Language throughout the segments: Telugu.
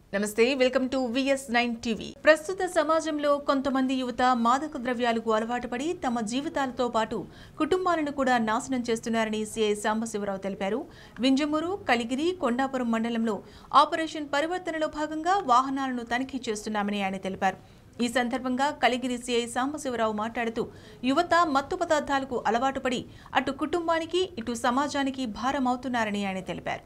నమస్తే welcome to V S nine TV ప్రస్తుత సమాజంలో కొంతమంది యువత మాదక ద్రవ్యాలకు అలవాటు పడి తమ జీవితాలతో పాటు కుటుంబాలను కూడా నాశనం చేస్తున్నారని సిఐ సాంబశివరావు తెలిపారు వింజమూరు కలిగిరి కొండాపురం మండలంలో ఆపరేషన్ పరివర్తనలో భాగంగా వాహనాలను తనిఖీ చేస్తున్నామని ఆయన తెలిపారు ఈ సందర్భంగా కలిగిరి సిఐ సాంబశివరావు మాట్లాడుతూ యువత మత్తు పదార్థాలకు అలవాటు పడి అటు కుటుంబానికి ఇటు సమాజానికి భారం అవుతున్నారని ఆయన తెలిపారు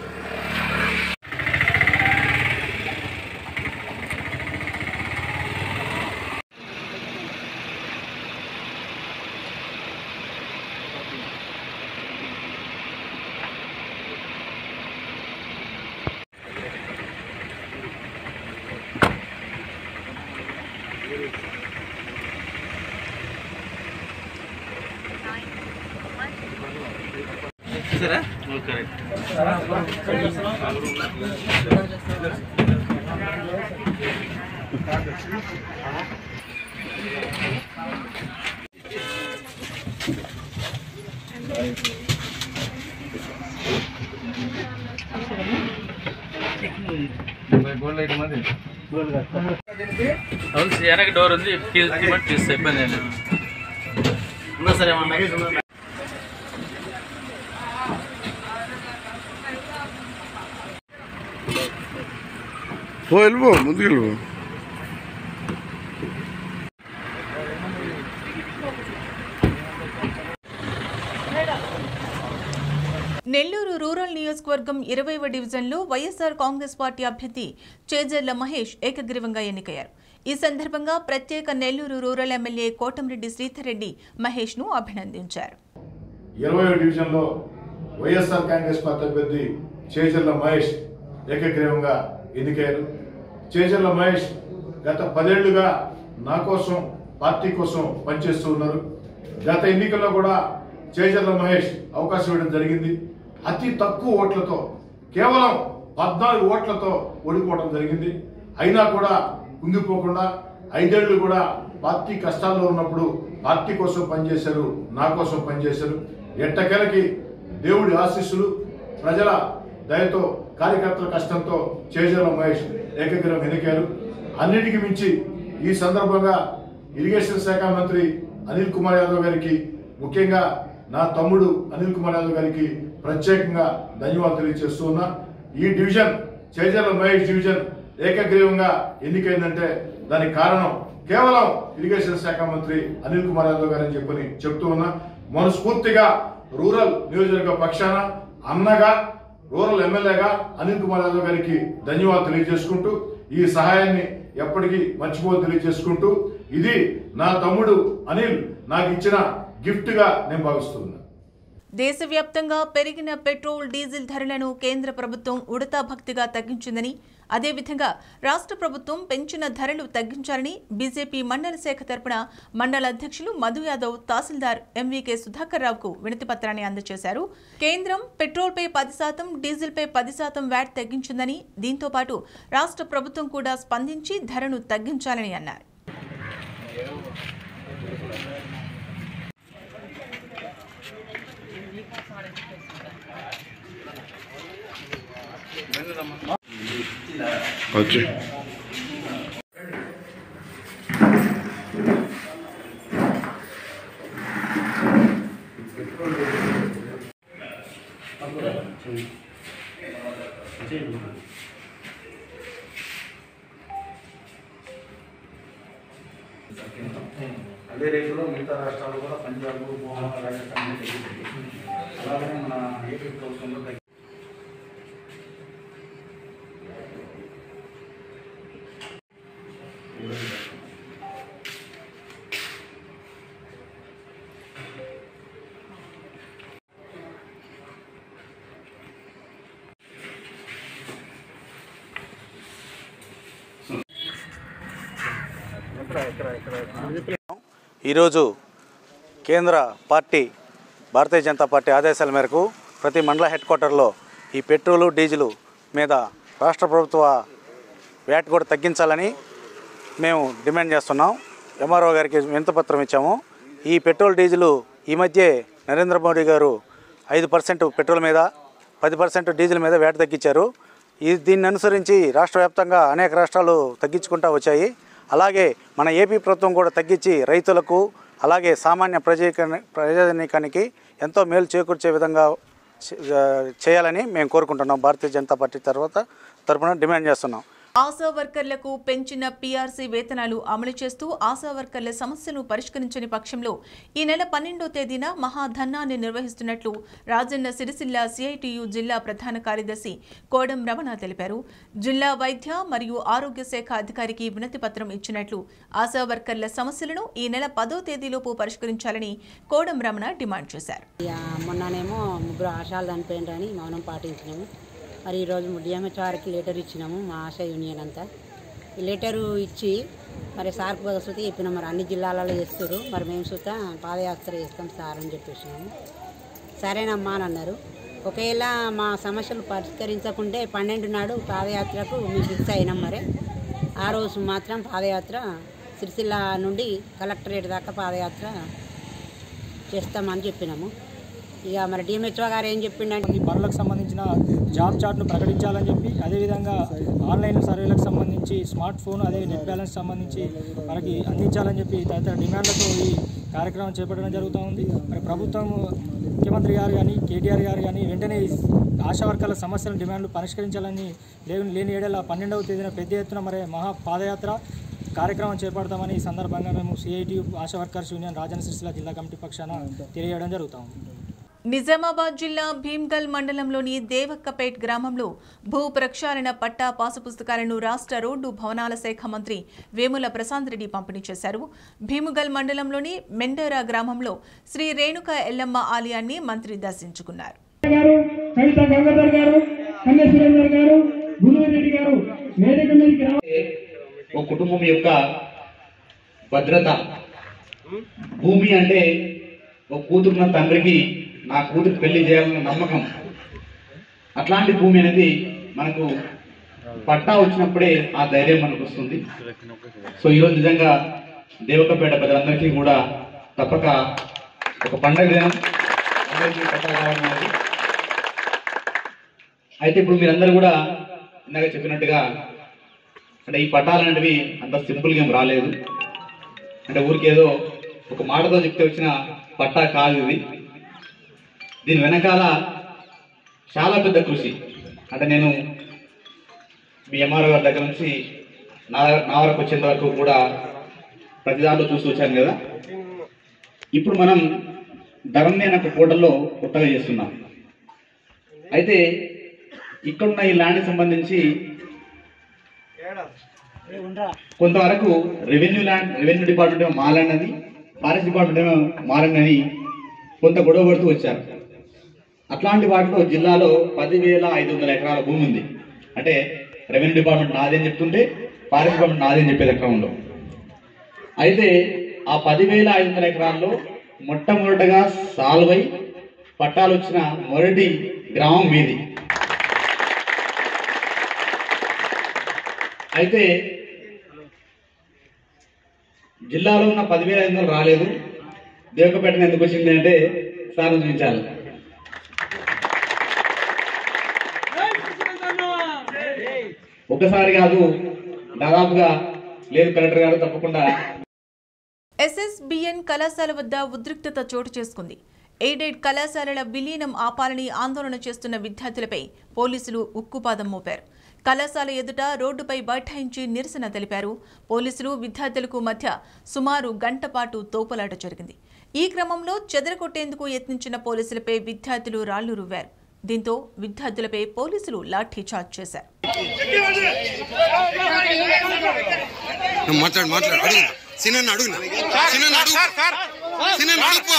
అవును వెనక డోర్ ఉంది తీసి తీయమంటే తీస్తా ఇబ్బంది ఏం లేదు పో వెళ్ళిపో ముందుకు వెళ్ళిపో నెల్లూరు రూరల్ నియోజకవర్గం ఇరవైవ డివిజన్లో వైఎస్ఆర్ కాంగ్రెస్ పార్టీ అభ్యర్థి చేజర్ల మహేష్ ఏకగ్రీవంగా ఎన్నికయ్యారు ఈ సందర్భంగా ప్రత్యేక నెల్లూరు రూరల్ ఎమ్మెల్యే కోటంరెడ్డి శ్రీధర్ రెడ్డి మహేష్ ను అభినందించారు ఇరవై డివిజన్లో వైఎస్ఆర్ కాంగ్రెస్ పార్టీ అభ్యర్థి చేజర్ల మహేష్ ఏకగ్రీవంగా ఎన్నికయ్యారు చేజర్ల మహేష్ గత పదేళ్లుగా నా కోసం పార్టీ కోసం పనిచేస్తూ ఉన్నారు గత ఎన్నికల్లో కూడా చేజర్ల మహేష్ అవకాశం ఇవ్వడం జరిగింది అతి తక్కువ ఓట్లతో కేవలం పద్నాలుగు ఓట్లతో ఓడిపోవడం జరిగింది అయినా కూడా కుంగిపోకుండా ఐదేళ్లు కూడా పార్టీ కష్టాల్లో ఉన్నప్పుడు పార్టీ కోసం పనిచేశారు నా కోసం పనిచేశారు ఎట్టకేలకి దేవుడి ఆశీస్సులు ప్రజల దయతో కార్యకర్తల కష్టంతో చేజర్ల మహేష్ ఏకగ్రహం ఎన్నికారు అన్నిటికీ మించి ఈ సందర్భంగా ఇరిగేషన్ శాఖ మంత్రి అనిల్ కుమార్ యాదవ్ గారికి ముఖ్యంగా నా తమ్ముడు అనిల్ కుమార్ యాదవ్ గారికి ప్రత్యేకంగా ధన్యవాదాలు తెలియజేస్తూ ఉన్నా ఈ డివిజన్ చేజర్ల మహేష్ డివిజన్ ఏకగ్రీవంగా ఎన్నికైందంటే దానికి కారణం కేవలం ఇరిగేషన్ శాఖ మంత్రి అనిల్ కుమార్ యాదవ్ గారని చెప్పని చెప్తూ ఉన్నా మనస్ఫూర్తిగా రూరల్ నియోజకవర్గ పక్షాన అన్నగా రూరల్ ఎమ్మెల్యేగా అనిల్ కుమార్ యాదవ్ గారికి ధన్యవాదాలు తెలియజేసుకుంటూ ఈ సహాయాన్ని ఎప్పటికీ మర్చిపోని తెలియజేసుకుంటూ ఇది నా తమ్ముడు అనిల్ నాకు ఇచ్చిన గిఫ్ట్ గా నేను భావిస్తున్నాను దేశవ్యాప్తంగా పెరిగిన పెట్రోల్ డీజిల్ ధరలను కేంద్ర ప్రభుత్వం ఉడతా భక్తిగా తగ్గించిందని అదేవిధంగా రాష్ట్ర ప్రభుత్వం పెంచిన ధరలు తగ్గించాలని బీజేపీ మండల శాఖ తరపున మండల అధ్యక్షులు మధు యాదవ్ తహసీల్దార్ ఎంవీకే సుధాకర్ రావుకు వినతిపత్రాన్ని అందజేశారు కేంద్రం పెట్రోల్పై పది శాతం డీజిల్పై పది శాతం వ్యాట్ తగ్గించిందని దీంతో పాటు రాష్ట్ర ప్రభుత్వం కూడా స్పందించి ధరను తగ్గించాలని అన్నారు వచ్చి అదే రేటులో మిగతా రాష్ట్రాలు కూడా పంజాబ్ గోవా రాజస్థాన్ అన్ని తగ్గుతుంది అలాగే మన ఏపీ ప్రభుత్వంలో తగ్గి ఈరోజు కేంద్ర పార్టీ భారతీయ జనతా పార్టీ ఆదేశాల మేరకు ప్రతి మండల హెడ్ క్వార్టర్లో ఈ పెట్రోలు డీజిల్ మీద రాష్ట్ర ప్రభుత్వ వ్యాట్ కూడా తగ్గించాలని మేము డిమాండ్ చేస్తున్నాం ఎంఆర్ఓ గారికి వింతపత్రం ఇచ్చాము ఈ పెట్రోల్ డీజిల్ ఈ మధ్య నరేంద్ర మోడీ గారు ఐదు పర్సెంట్ పెట్రోల్ మీద పది పర్సెంట్ డీజిల్ మీద వ్యాట్ తగ్గించారు ఈ దీన్ని అనుసరించి రాష్ట్ర వ్యాప్తంగా అనేక రాష్ట్రాలు తగ్గించుకుంటూ వచ్చాయి అలాగే మన ఏపీ ప్రభుత్వం కూడా తగ్గించి రైతులకు అలాగే సామాన్య ప్రజా ప్రజానీకానికి ఎంతో మేలు చేకూర్చే విధంగా చే- చేయాలని మేము కోరుకుంటున్నాం భారతీయ జనతా పార్టీ తర్వాత తరఫున డిమాండ్ చేస్తున్నాం ఆశా వర్కర్లకు పెంచిన పీఆర్సీ వేతనాలు అమలు చేస్తూ ఆశా వర్కర్ల సమస్యను పరిష్కరించని పక్షంలో ఈ నెల పన్నెండో తేదీన మహాధర్నాన్ని నిర్వహిస్తున్నట్లు రాజన్న సిరిసిల్ల సిఐటియు జిల్లా ప్రధాన కార్యదర్శి కోడం రమణ తెలిపారు జిల్లా వైద్య మరియు ఆరోగ్య శాఖ అధికారికి వినతి పత్రం ఇచ్చినట్లు ఆశా వర్కర్ల సమస్యలను ఈ నెల పదో తేదీలోపు పరిష్కరించాలని కోడం రమణ డిమాండ్ చేశారు ఇక మొన్ననేమో ముగ్గురు ఆశాలు చనిపోయినరని మౌనం పాటించినాము మరి ఈరోజు డిఎంహెచ్ వారికి లెటర్ ఇచ్చినాము మా ఆశా యూనియన్ అంతా ఈ లెటరు ఇచ్చి మరి సార్ సుతి చెప్పినాం మరి అన్ని జిల్లాలలో చేస్తారు మరి మేము సుత పాదయాత్ర చేస్తాం సార్ అని చెప్పేసినాము సరేనమ్మా అని అన్నారు ఒకవేళ మా సమస్యలు పరిష్కరించకుంటే పన్నెండు నాడు పాదయాత్రకు మేము ఫిక్స్ అయినాం మరి ఆ రోజు మాత్రం పాదయాత్ర సిరిసిల్ల నుండి కలెక్టరేట్ దాకా పాదయాత్ర చేస్తామని చెప్పినాము ఇక మరి డిఎంహెచ్ఓ గారు ఏం చెప్పిండంటే ఈ పనులకు సంబంధించిన జాబ్ చార్ట్ను ప్రకటించాలని చెప్పి అదేవిధంగా ఆన్లైన్ సర్వేలకు సంబంధించి స్మార్ట్ ఫోన్ అదే నెట్ బ్యాలెన్స్ సంబంధించి మనకి అందించాలని చెప్పి తదితర డిమాండ్లతో ఈ కార్యక్రమం చేపట్టడం జరుగుతూ ఉంది మరి ప్రభుత్వం ముఖ్యమంత్రి గారు కానీ కేటీఆర్ గారు కానీ వెంటనే ఈ ఆశా వర్గాల సమస్యల డిమాండ్లు పరిష్కరించాలని లేని లేని ఏడేళ్ళ పన్నెండవ తేదీన పెద్ద ఎత్తున మరి మహా పాదయాత్ర కార్యక్రమం చేపడతామని ఈ సందర్భంగా మేము C I T ASHA workers union Rajanna Sircilla జిల్లా కమిటీ పక్షాన తెలియజేయడం జరుగుతూ ఉంది నిజామాబాద్ జిల్లా భీమ్గల్ మండలంలోని దేవక్కపేట్ గ్రామంలో భూ ప్రక్షాళన పట్టా పాసు పుస్తకాలను రాష్ట్ర రోడ్డు భవనాల శాఖ మంత్రి వేముల ప్రశాంత్ రెడ్డి పంపిణీ చేశారు భీముగల్ మండలంలోని మెండేరా గ్రామంలో శ్రీ రేణుక ఎల్లమ్మ ఆలయాన్ని మంత్రి దర్శించుకున్నారు గారు కవిత గంగాధర్ గారు కన్య సురేందర్ గారు గురువు రెడ్డి గారు వేదిక మీదకి రావాలి ఒక కుటుంబం యొక్క భద్రత భూమి అంటే ఒక కూతురున్న తండ్రికి నా కూతురు పెళ్లి చేయాలన్న నమ్మకం అట్లాంటి భూమి అనేది మనకు పట్టా వచ్చినప్పుడే ఆ ధైర్యం మనకు వస్తుంది సో ఈరోజు నిజంగా దేవకపేట ప్రజలందరికీ కూడా తప్పక ఒక పండగ దినం అందరికీ పట్టా రావడం అనేది అయితే ఇప్పుడు మీరందరూ కూడా ఇందాక చెప్పినట్టుగా అంటే ఈ పట్టాలు అనేటివి అంత సింపుల్గా ఏం రాలేదు అంటే ఊరికేదో ఒక మాటతో చెప్తే వచ్చిన పట్టా కాదు ఇది దీని వెనకాల చాలా పెద్ద కృషి అంటే నేను మీ ఎంఆర్ఓ గారి దగ్గర నుంచి నా నా వరకు వచ్చేంత వరకు కూడా ప్రతి దాంట్లో చూస్తూ వచ్చాను కదా ఇప్పుడు మనం ధరణి అనే ఒక పోర్టల్లో కొత్తగా చేస్తున్నాం అయితే ఇక్కడున్న ఈ ల్యాండ్కి సంబంధించి కొంతవరకు రెవెన్యూ ల్యాండ్ రెవెన్యూ డిపార్ట్మెంట్ ఏమో మాలన్నది ఫారెస్ట్ డిపార్ట్మెంట్ ఏమో మాలన్నది కొంత గొడవ పడుతూ వచ్చారు అట్లాంటి వాటిలో జిల్లాలో పదివేల ఐదు వందల ఎకరాల భూమి ఉంది అంటే రెవెన్యూ డిపార్ట్మెంట్ నాది అని చెప్తుంటే ఫారెస్ట్ డిపార్ట్మెంట్ నాది అని చెప్పేది క్రమంలో అయితే ఆ పదివేల ఐదు వందల ఎకరాల్లో మొట్టమొదటగా సాల్వ్ అయి పట్టాలు వచ్చిన మొదటి గ్రామం మీది అయితే జిల్లాలో ఉన్న పదివేల ఐదు వందలు రాలేదు దేవకపేటన ఎందుకు వచ్చింది అంటే సార్ చూపించాలి ఒకసారి కాదు దాదాపుగా లేదు కలెక్టర్ గారు తప్పకుండా ఎస్ఎస్బిఎన్ కళాశాల వద్ద ఉద్రిక్తత చోటు చేసుకుంది ఎయిడెడ్ కళాశాలల విలీనం ఆపాలని ఆందోళన చేస్తున్న విద్యార్థులపై పోలీసులు ఉక్కుపాదం మోపారు కళాశాల ఎదుట రోడ్డుపై బైఠాయించి నిరసన తెలిపారు పోలీసులు విద్యార్థులకు మధ్య సుమారు గంట పాటు తోపులాట జరిగింది ఈ క్రమంలో చెదరగొట్టేందుకు యత్నించిన పోలీసులపై విద్యార్థులు రాళ్లు రువ్వారు దీంతో విద్యార్థులపై పోలీసులు లాఠీచార్జ్ చేశారు మాట్లాడు మాట్లాడు అడుగు సినన్ అడుగు సినన్ అడుగు సినన్ అడుగు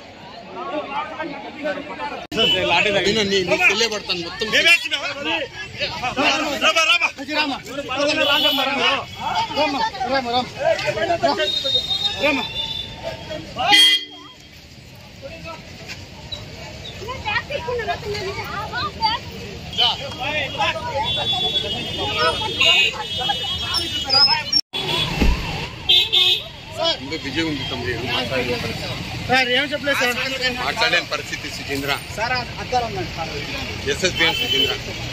నీ నీకు తెలియబడతాను మొత్తం ఇంకా బిజీ ఉంది తమ్ముడు ఏం మాట్లాడలేను. సార్ ఏం చెప్పలేదు సార్ మాట్లాడలేని పరిస్థితి సుచీంద్ర సార్ అద్దాలు ఉన్నాయి సార్ ఎస్ఎస్బిఎన్ సుచీంద్ర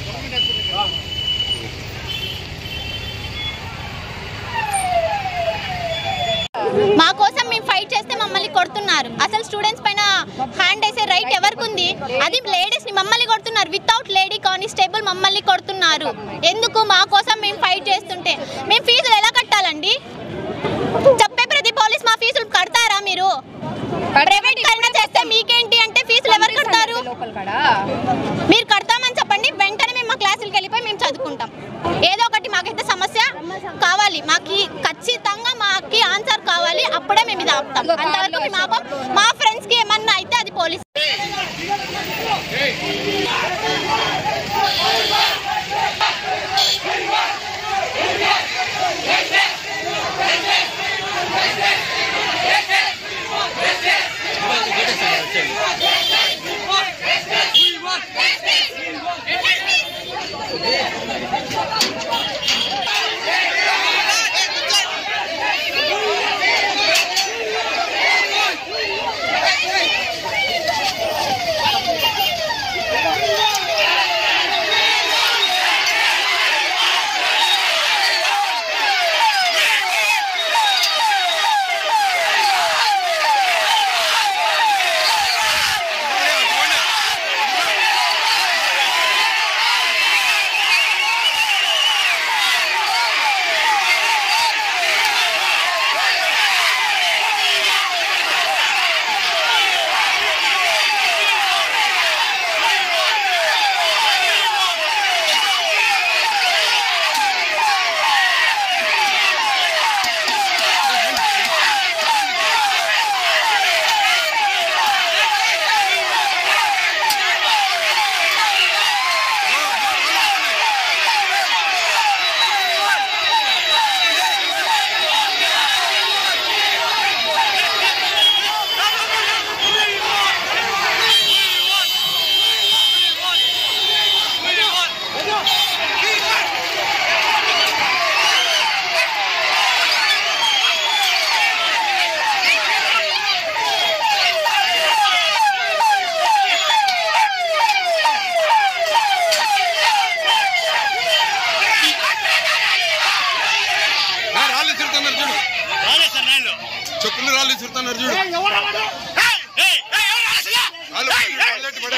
మా కోసం మేము ఫైట్ చేస్తే మమ్మల్ని కొడుతున్నారు అసలు స్టూడెంట్స్ పైన హ్యాండ్ వేసే రైట్ ఎవరికి ఉంది అది లేడీస్ ని మమ్మల్ని కొడుతున్నారు వితౌట్ లేడీ కానిస్టేబుల్ మమ్మల్ని కొడుతున్నారు ఎందుకు మా కోసం మేము ఫైట్ చేస్తుంటే మేము ఫీజులు ఎలా కట్టాలండి చెప్పే ప్రతి పోలీస్ మా ఫీజులు కడతారా మీరు ప్రైవేట్ కన్నా చేస్తే మీకేంటి అంటే ఫీజులు ఎవరు కడతారు మీరు కడతామని చెప్పండి వెంటనే మేము మా క్లాసులకు వెళ్ళిపోయి మేము చదువుకుంటాం ఏదో ఒకటి మాకైతే సమస్య కావాలి మాకు ఖచ్చితంగా మాకి ఆన్సర్ కావాలి అప్పుడే మేము ఇది ఆపుతాం అంతవరకు మేము ఆపం మా ఫ్రెండ్స్ కి ఏమన్నా అయితే అది పోలీస్ ఆ, రాళ్ళు తిరుగుతున్నారు చూడు చెప్పులు రాళ్ళు తిరుగుతున్నారు చూడు రాళ్ళు పడి, రాళ్ళెట్టి పడి.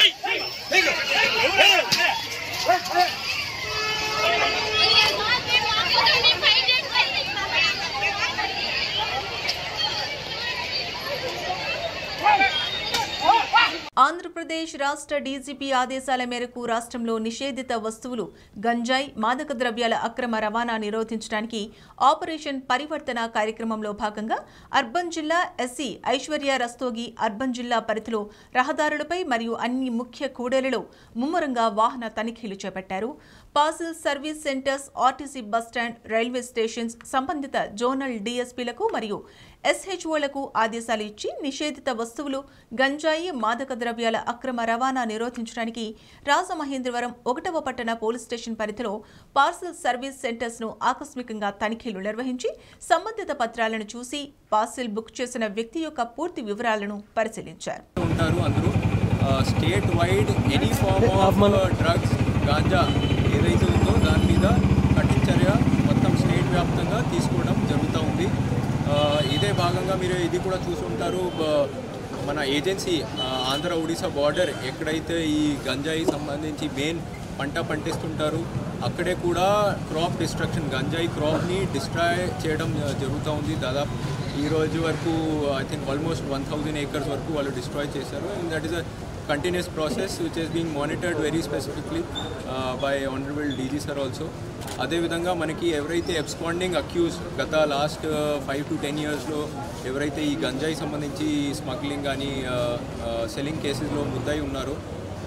ఆంధ్రప్రదేశ్ రాష్ట్ర డీజీపీ ఆదేశాల మేరకు రాష్ట్రంలో నిషేధిత వస్తువులు గంజాయి మాదక ద్రవ్యాల అక్రమ రవాణా నిరోధించడానికి ఆపరేషన్ పరివర్తన కార్యక్రమంలో భాగంగా అర్బన్ జిల్లా ఎస్సీ ఐశ్వర్య రస్తోగి అర్బన్ జిల్లా పరిధిలో రహదారులపై మరియు అన్ని ముఖ్య కూడలిలో ముమ్మరంగా వాహన తనిఖీలు చేపట్టారు parcel service centres RTC bus stand railway stations సంబంధిత జోనల్ డీఎస్పీలకు మరియు ఎస్హెచ్ఓలకు ఆదేశాలు ఇచ్చి నిషేధిత వస్తువులు గంజాయి మాదక ద్రవ్యాల అక్రమ రవాణా నిరోధించడానికి రాజమహేంద్రవరం ఒకటవ పట్టణ పోలీస్ స్టేషన్ పరిధిలో పార్సల్ సర్వీస్ సెంటర్స్ ను ఆకస్మికంగా తనిఖీలు నిర్వహించి సంబంధిత పత్రాలను చూసి పార్సిల్ బుక్ చేసిన వ్యక్తి యొక్క పూర్తి వివరాలను పరిశీలించారు ఉంటారు అందరూ state wide any form of drugs ganja ఏదైతే ఉందో దాని మీద కఠిన చర్య మొత్తం స్టేట్ వ్యాప్తంగా తీసుకోవడం జరుగుతూ ఉంది ఆ, ఇదే భాగంగా మీరు ఇది కూడా చూసుంటారు బ- మన ఏజెన్సీ ఆ, ఆంధ్ర ఒడిశా బార్డర్ ఎక్కడైతే ఈ గంజాయి సంబంధించి మెయిన్ పంట పండిస్తుంటారు అక్కడే కూడా క్రాప్ డిస్ట్రక్షన్ గంజాయి క్రాప్ని డిస్ట్రాయ్ చేయడం ఆ, జరుగుతూ ఉంది దాదాపు ఈ రోజు వరకు I think almost one thousand acres వరకు వాళ్ళు డిస్ట్రాయ్ చేశారు and that is a continuous process which is being monitored very specifically by honourable DG sir also అదేవిధంగా మనకి ఎవరైతే ఎబ్స్పాండింగ్ అక్యూజ్ గత లాస్ట్ ఫైవ్ టు టెన్ ఇయర్స్లో ఎవరైతే ఈ గంజాయి సంబంధించి స్మగ్లింగ్ కానీ సెల్లింగ్ కేసెస్లో ముద్దాయి ఉన్నారో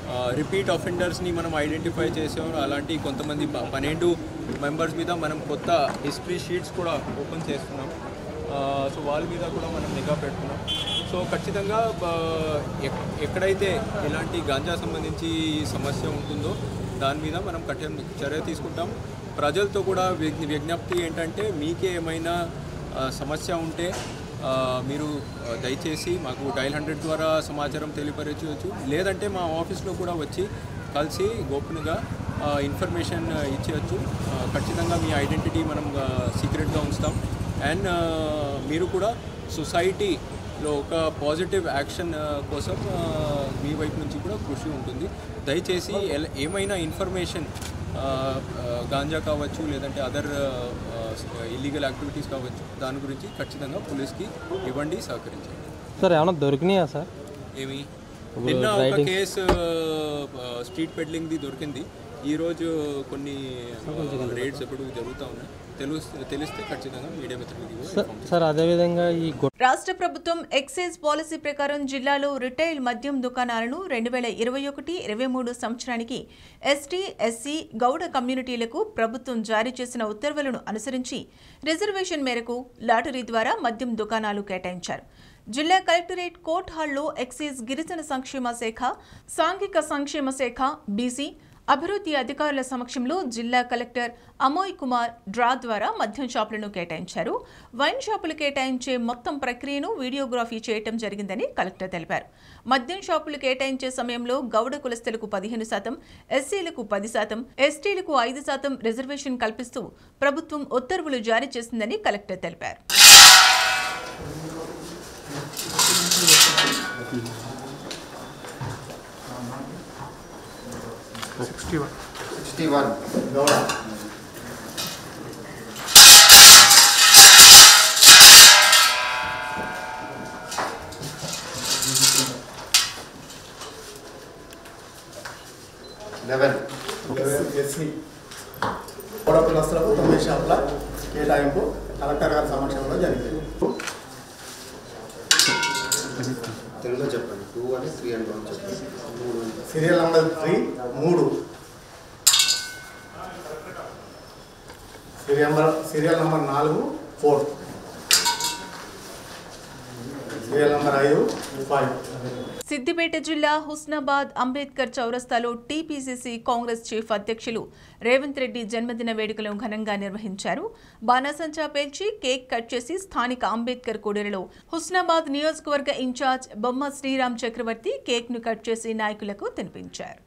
రిపీట్ అఫెండర్స్ని మనం ఐడెంటిఫై చేసాం అలాంటి కొంతమంది ప- పన్నెండు మెంబర్స్ మీద మనం కొత్త హిస్టరీ షీట్స్ కూడా ఓపెన్ చేస్తున్నాం సో వాళ్ళ మీద కూడా మనం నిఘా పెడుతున్నాం సో ఖచ్చితంగా ఆ, ఎక్- ఎక్కడైతే ఇలాంటి గాంజా సంబంధించి సమస్య ఉంటుందో దాని మీద మనం కఠిన చర్య తీసుకుంటాం ప్రజలతో కూడా విజ్ఞ విజ్ఞప్తి ఏంటంటే మీకే ఏమైనా ఆ, సమస్య ఉంటే ఆ, మీరు ఆ, దయచేసి మాకు డైల్ హండ్రెడ్ ద్వారా సమాచారం తెలియపరచవచ్చు లేదంటే మా ఆఫీస్లో కూడా వచ్చి కలిసి గోపన్గా ఇన్ఫర్మేషన్ ఇచ్చేయచ్చు ఆ, ఖచ్చితంగా మీ ఐడెంటిటీ మనం సీక్రెట్గా ఉంచుతాం అండ్ మీరు కూడా సొసైటీలో ఒక పాజిటివ్ యాక్షన్ కోసం ఆ, మీ వైపు నుంచి కూడా కృషి ఉంటుంది దయచేసి ఎల- ఏమైనా ఇన్ఫర్మేషన్ గాంజా కావచ్చు లేదంటే అదర్ ఇల్లీగల్ యాక్టివిటీస్ కావచ్చు దాని గురించి ఖచ్చితంగా పోలీస్కి ఇవ్వండి సహకరించండి సార్ ఏమన్నా దొరికినాయా సార్ ఏమి ఇప్పుడు నిన్న ఒక రైటింగ్- కేసు స్ట్రీట్ పెడ్లింగ్ది దొరికింది ఈరోజు కొన్ని రేట్స్ ఎప్పుడు జరుగుతూ ఉన్నాయి తెలుస్తే తెలిస్తే ఖచ్చితంగా మీడియా మిత్రులకి కూడా సార్ inform చేస్తాం. సార్ అదేవిధంగా ఈ గొ- రాష్ట్ర ప్రభుత్వం ఎక్సైజ్ పాలసీ ప్రకారం జిల్లాలో రిటైల్ మద్యం దుకాణాలను రెండు వేల ఇరవై ఒకటి ఇరవై మూడు సంవత్సరానికి ఎస్టీ ఎస్సీ గౌడ కమ్యూనిటీలకు ప్రభుత్వం జారీ చేసిన ఉత్తర్వులను అనుసరించి రిజర్వేషన్ మేరకు లాటరీ ద్వారా మద్యం దుకాణాలు కేటాయించారు జిల్లా కలెక్టరేట్ కోర్ట్ హాల్లో ఎక్సైజ్ గిరిజన సంక్షేమ శాఖ సాంఘిక సంక్షేమ శాఖ బీసీ అభివృద్ధి అధికారుల సమక్షంలో జిల్లా కలెక్టర్ అమోయ్ కుమార్ డ్రా ద్వారా మద్యం షాపులను కేటాయించారు వైన్ షాపులు కేటాయించే మొత్తం ప్రక్రియను వీడియోగ్రఫీ చేయటం జరిగిందని కలెక్టర్ తెలిపారు మద్యం షాపులు కేటాయించే సమయంలో గౌడ కులస్తులకు పదిహేను శాతం ఎస్సీలకు పది శాతం ఎస్టీలకు ఐదు శాతం రిజర్వేషన్ కల్పిస్తూ ప్రభుత్వం ఉత్తర్వులు జారీ చేసిందని కలెక్టర్ తెలిపారు sixty one sixty one Gouda eleven SC Gouda కులస్తులకు తొమ్మిది షాపుల కేటాయింపు కలెక్టర్ గారి సమక్షంలో జరిగింది తెలుగులో చెప్పండి టూ అని త్రీ అని వన్ చెప్పండి మూడు సీరియల్ నెంబర్ త్రీ మూడు సీరియల్ నెంబర్ సీరియల్ నెంబర్ నాలుగు ఫోర్ సీరియల్ నెంబర్ ఐదు ఫైవ్ సిద్దిపేట జిల్లా హుస్నాబాద్ అంబేద్కర్ చౌరస్తాలో టీపీసీసీ కాంగ్రెస్ చీఫ్ అధ్యక్షులు రేవంత్ రెడ్డి జన్మదిన వేడుకలను ఘనంగా నిర్వహించారు బాణాసంచా పేల్చి కేక్ కట్ చేసి స్థానిక అంబేద్కర్ కూడలిలో హుస్నాబాద్ నియోజకవర్గ ఇన్ఛార్జ్ బొమ్మ శ్రీరామ్ చక్రవర్తి కేక్ ను కట్ చేసి నాయకులకు తినిపించారు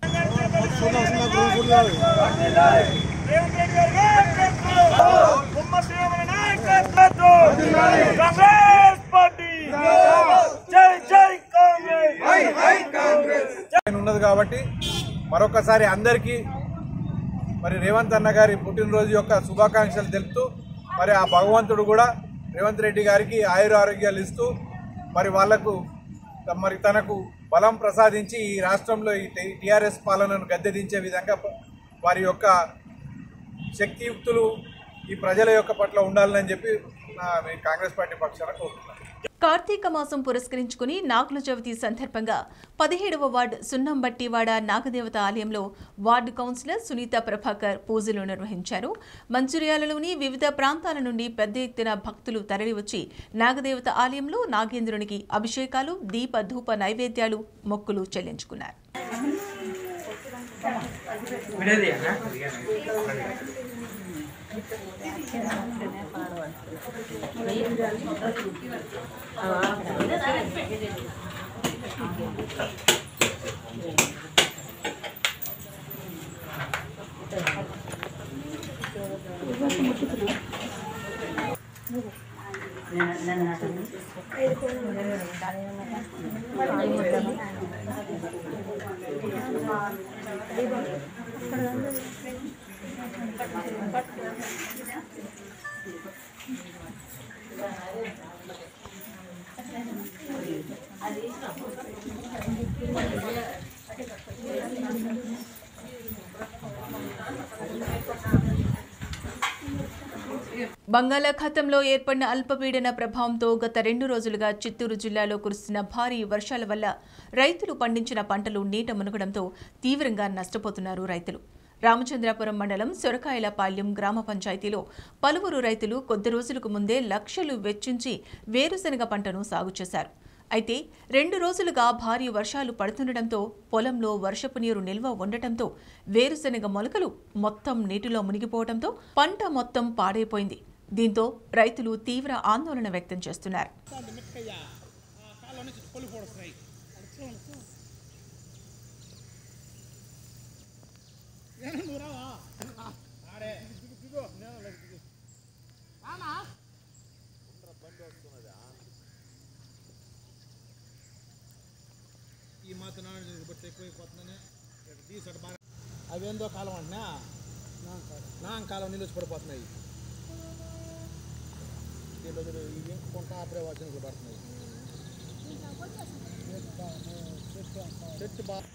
ఉన్నది కాబట్టి మరొకసారి అందరికీ మరి రేవంత్ అన్న గారి పుట్టినరోజు యొక్క శుభాకాంక్షలు తెలుపుతూ మరి ఆ భగవంతుడు కూడా రేవంత్ రెడ్డి గారికి ఆయుర ఆరోగ్యాలు ఇస్తూ మరి వాళ్లకు మరి తనకు బలం ప్రసాదించి ఈ రాష్ట్రంలో ఈ టీఆర్ఎస్ పాలనను గద్దెదించే విధంగా వారి యొక్క శక్తియుక్తులు ఈ ప్రజల యొక్క పట్ల ఉండాలని చెప్పి నా మీ కాంగ్రెస్ పార్టీ పక్షాన కోరుతున్నాను కార్తీక మాసం పురస్కరించుకుని నాగుల చవితి సందర్భంగా పదిహేడవ వార్డు సున్నంబట్టివాడ నాగదేవత ఆలయంలో వార్డు కౌన్సిలర్ సునీత ప్రభాకర్ పూజలు నిర్వహించారు మంచిర్యాలలోని వివిధ ప్రాంతాల నుండి పెద్ద ఎత్తున భక్తులు తరలివచ్చి నాగదేవత ఆలయంలో నాగేంద్రునికి అభిషేకాలు దీప ధూప నైవేద్యాలు మొక్కులు చెల్లించుకున్నారు బంగాళాఖాతంలో ఏర్పడిన అల్పపీడన ప్రభావంతో గత రెండు రోజులుగా చిత్తూరు జిల్లాలో కురుస్తున్న భారీ వర్షాల వల్ల రైతులు పండించిన పంటలు నీట మునగడంతో తీవ్రంగా నష్టపోతున్నారు రైతులు రామచంద్రాపురం మండలం సొరకాయలపాలెం గ్రామ పంచాయతీలో పలువురు రైతులు కొద్ది రోజులకు ముందే లక్షలు వెచ్చించి వేరుశనగ పంటను సాగు చేశారు అయితే రెండు రోజులుగా భారీ వర్షాలు పడుతుండటంతో పొలంలో వర్షపు నీరు నిల్వ ఉండటంతో వేరుశనగ మొలకలు మొత్తం నీటిలో మునిగిపోవడంతో పంట మొత్తం పాడైపోయింది దీంతో రైతులు తీవ్ర ఆందోళన వ్యక్తం చేస్తున్నారు ఈ మాత్రం బట్టి ఎక్కువైపోతుందని తీసాడు బాగా అవేందో కాలం అంటున్నా నా కాలం నీళ్ళు వచ్చి పడిపోతున్నాయి దీంట్లో చూడు, ఇవి ఇంకొంట అప్పుడే వాసనలు పడుతున్నాయి చెట్టు బాగా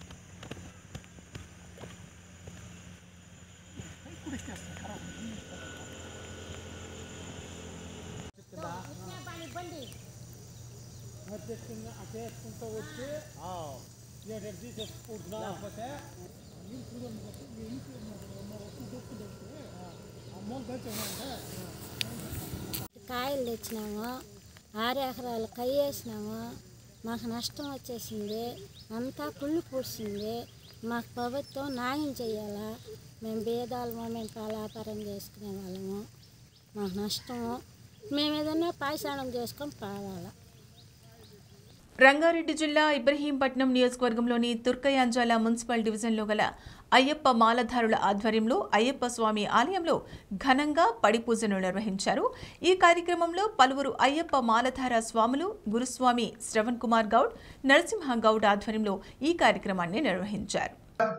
చేసుకుంటూ వచ్చి ఏడు తీసేసుకుంటున్నా లేకపోతే అమ్మోళ్ళు తెచ్చామంటే కాయలు తెచ్చినాము ఆరు ఎకరాలు కయ్యేసినాము మాకు నష్టం వచ్చేసింది అంతా కుళ్ళు పూడ్చింది మాకు ప్రభుత్వం న్యాయం చేయాలా మేము భేదాలు మేము పాలాపారం చేసుకునే వాళ్ళము మాకు నష్టము మేము ఏదైనా పాయసానం చేసుకొని పాడాలా రంగారెడ్డి జిల్లా ఇబ్రహీంపట్నం నియోజకవర్గంలోని తుర్కయాంజాల మున్సిపల్ డివిజన్లో గల అయ్యప్ప మాలధారుల ఆధ్వర్యంలో అయ్యప్ప స్వామి ఆలయంలో ఘనంగా పడి పూజను నిర్వహించారు ఈ కార్యక్రమంలో పలువురు అయ్యప్ప మాలధార స్వాములు గురుస్వామి శ్రవణ్ కుమార్ గౌడ్ నరసింహ గౌడ్ ఆధ్వర్యంలో ఈ కార్యక్రమాన్ని నిర్వహించారు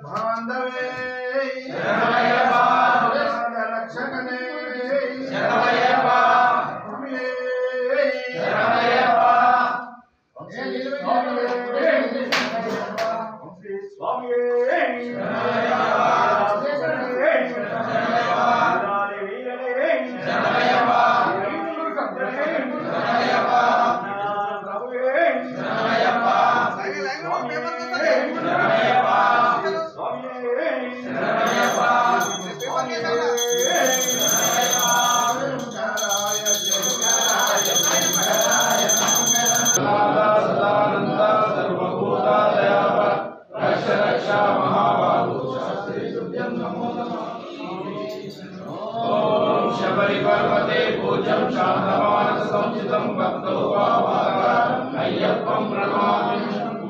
శబరిపర్వతే పూజం శాంతమానస సంచితం భక్తో అయ్యప్పం ప్రణమామి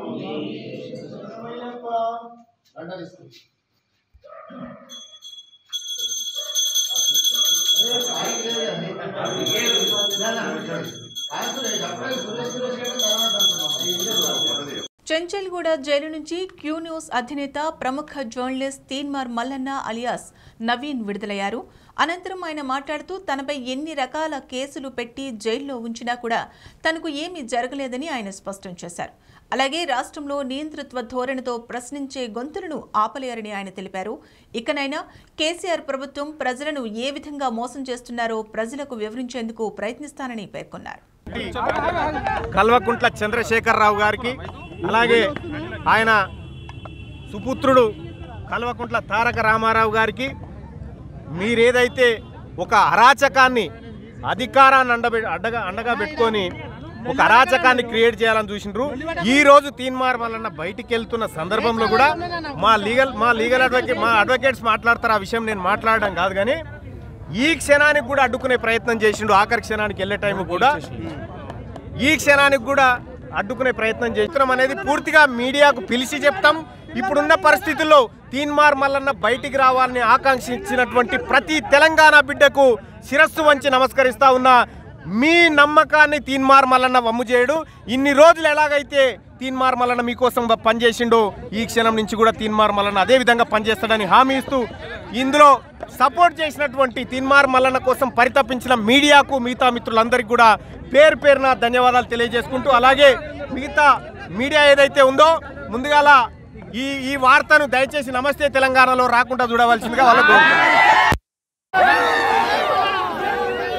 చెంచల్గూడ జైలు నుంచి క్యూ న్యూస్ అధినేత ప్రముఖ జర్నలిస్ట్ తీన్మార్ మల్లన్న అలియాస్ నవీన్ విడుదలయ్యారు అనంతరం ఆయన మాట్లాడుతూ తనపై ఎన్ని రకాల కేసులు పెట్టి జైల్లో ఉంచినా కూడా తనకు ఏమీ జరగలేదని ఆయన స్పష్టం చేశారు అలాగే రాష్ట్రంలో నియంతృత్వ ధోరణితో ప్రశ్నించే గొంతులను ఆపలేరని ఆయన తెలిపారు ఇకనైనా కేసీఆర్ ప్రభుత్వం ప్రజలను ఏ విధంగా మోసం చేస్తున్నారో ప్రజలకు వివరించేందుకు ప్రయత్నిస్తానని పేర్కొన్నారు కల్వకుంట్ల చంద్రశేఖరరావు గారికి అలాగే ఆయన సుపుత్రుడు కల్వకుంట్ల తారక రామారావు గారికి మీరేదైతే ఒక అరాచకాన్ని అధికారాన్ని అండబె అడ్డగా అండగా పెట్టుకొని ఒక అరాచకాన్ని క్రియేట్ చేయాలని చూసిండ్రు ఈ రోజు తీన్మార్ మల్లన్న బయటికి వెళ్తున్న సందర్భంలో కూడా మా లీగల్ మా లీగల్ అడ్వకేట్ మా అడ్వకేట్స్ మాట్లాడతారు ఆ విషయం నేను మాట్లాడడం కాదు కానీ ఈ క్షణానికి కూడా అడ్డుకునే ప్రయత్నం చేసిండు ఆఖరి క్షణానికి వెళ్ళే టైం కూడా ఈ క్షణానికి కూడా అడ్డుకునే ప్రయత్నం చేస్తున్నాం అనేది పూర్తిగా మీడియాకు పిలిచి చెప్తాం ఇప్పుడున్న పరిస్థితుల్లో తీన్మార్ మల్లన్న బయటికి రావాలని ఆకాంక్షించినటువంటి ప్రతి తెలంగాణ బిడ్డకు శిరస్సు వంచి నమస్కరిస్తా ఉన్నా మీ నమ్మకాన్ని తీన్మార్ మల్లన్న వమ్ము చేయడు ఇన్ని రోజులు ఎలాగైతే తీన్మార్ మల్లన్న మీకోసం పనిచేసిండో ఈ క్షణం నుంచి కూడా తీన్మార్ మల్లన్న అదే విధంగా పనిచేస్తాడని హామీ ఇస్తూ ఇందులో సపోర్ట్ చేసినటువంటి తీన్మార్ మల్లన్న కోసం పరితపించిన మీడియాకు మిగతా మిత్రులందరికీ కూడా పేరు పేరున ధన్యవాదాలు తెలియజేసుకుంటూ అలాగే మిగతా మీడియా ఏదైతే ఉందో ముందుగాల ఈ ఈ వార్తను దయచేసి నమస్తే తెలంగాణలో రాకుండా చూడవలసిందిగా వాళ్ళకు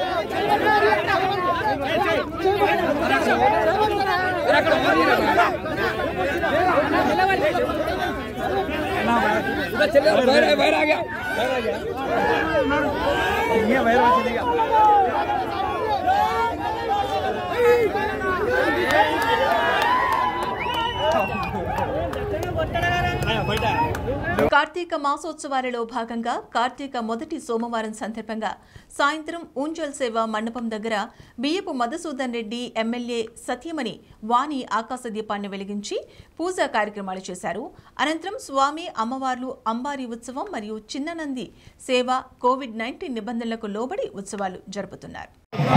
కార్తీక మాసోత్సవాలలో భాగంగా కార్తీక మొదటి సోమవారం సందర్భంగా సాయంత్రం ఊంజల్ సేవ మండపం దగ్గర బియ్యపు మధుసూదన్ రెడ్డి ఎమ్మెల్యే సత్యమణి వాణి ఆకాశ దీపాన్ని వెలిగించి పూజా కార్యక్రమాలు చేశారు అనంతరం స్వామి అమ్మవార్లు అంబారి ఉత్సవం మరియు చిన్ననంది సేవ కోవిడ్ నైన్టీన్ నిబంధనలకు లోబడి ఉత్సవాలు జరుపుతున్నారు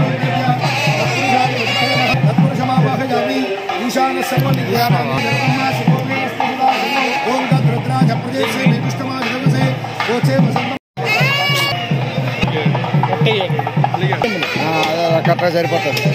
తత్పురుషమావాహయామి ఈశాన సర్వవిద్యానామి ఓం తద్రుద్రాజ ప్రదేశే విష్ణుమాధవసే ఓచే కరెక్ట్గా సరిపోతుంది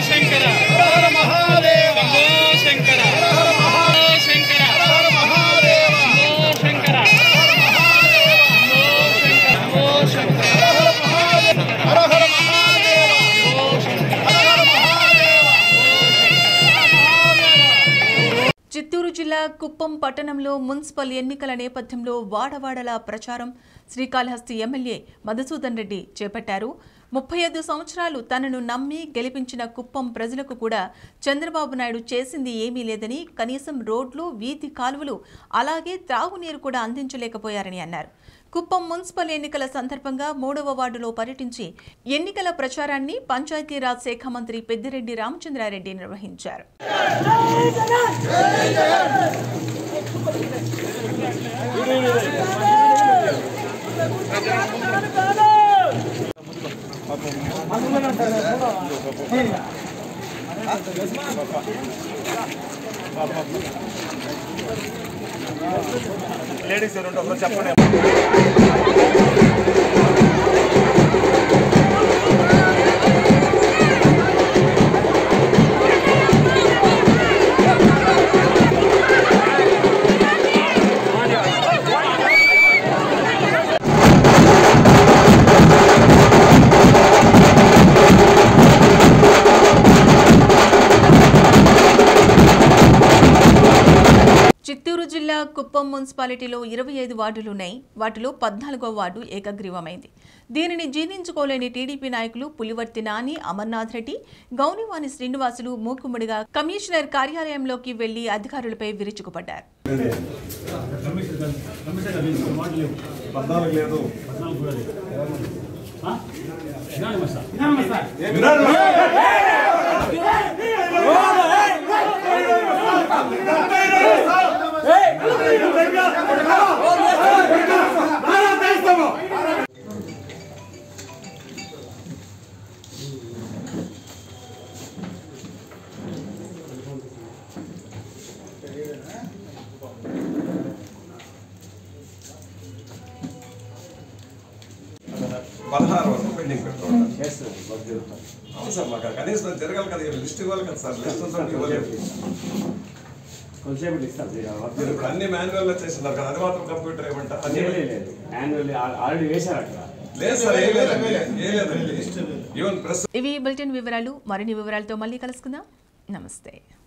చిత్తూరు జిల్లా కుప్పం పట్టణంలో మున్సిపల్ ఎన్నికల నేపథ్యంలో వాడవాడల ప్రచారం శ్రీకాళహస్తి ఎమ్మెల్యే మధుసూదన్ రెడ్డి చేపట్టారు ముప్పై ఐదు సంవత్సరాలు తనను నమ్మి గెలిపించిన కుప్పం ప్రజలకు కూడా చంద్రబాబు నాయుడు చేసింది ఏమీ లేదని కనీసం రోడ్లు వీధి కాలువలు అలాగే త్రాగునీరు కూడా అందించలేకపోయారని అన్నారు కుప్పం మున్సిపల్ ఎన్నికల సందర్భంగా మూడవ వార్డులో పర్యటించి ఎన్నికల ప్రచారాన్ని పంచాయతీరాజ్ శాఖ మంత్రి పెద్దిరెడ్డి రామచంద్రారెడ్డి నిర్వహించారు లేడీస్ ఎవరు ఉంటారో చెప్పండి చిత్తూరు జిల్లా కుప్పం మున్సిపాలిటీలో ఇరవై ఐదు వార్డులున్నాయి వాటిలో పద్నాలుగో వార్డు ఏకగ్రీవమైంది దీనిని జీర్ణించుకోలేని టీడీపీ నాయకులు పులివర్తి నాని అమర్నాథ్ రెడ్డి గౌనివాణి శ్రీనివాసులు మూకుముడిగా కమిషనర్ కార్యాలయంలోకి వెళ్లి అధికారులపై విరుచుకుపడ్డారు పద్నాలుగు లేదు పదహారు వరకు పెండింగ్ పెట్టుకుంటాం అవును సార్ మాకు కనీసం జరగాలి కదా లిస్ట్ ఇవ్వాలి కదా సార్ లిస్ట్ ఉంటే ఇవ్వలేదు కొంచెంసేపు ఇస్తాం మీరు ఇప్పుడు అన్ని మాన్యువల్ చేస్తున్నారు కదా అది మాత్రం కంప్యూటర్ ఏమంటారు అన్ని లేదు యాన్యువల్ ఆల్రెడీ వేశారు అక్కడ లేదు సార్ ఏ లేదు ఏ లేదు ఈవెన్ ప్రెస్ ఇవి బులెటిన్ వివరాలు మరిన్ని వివరాలతో మళ్ళీ కలుసుకుందాం నమస్తే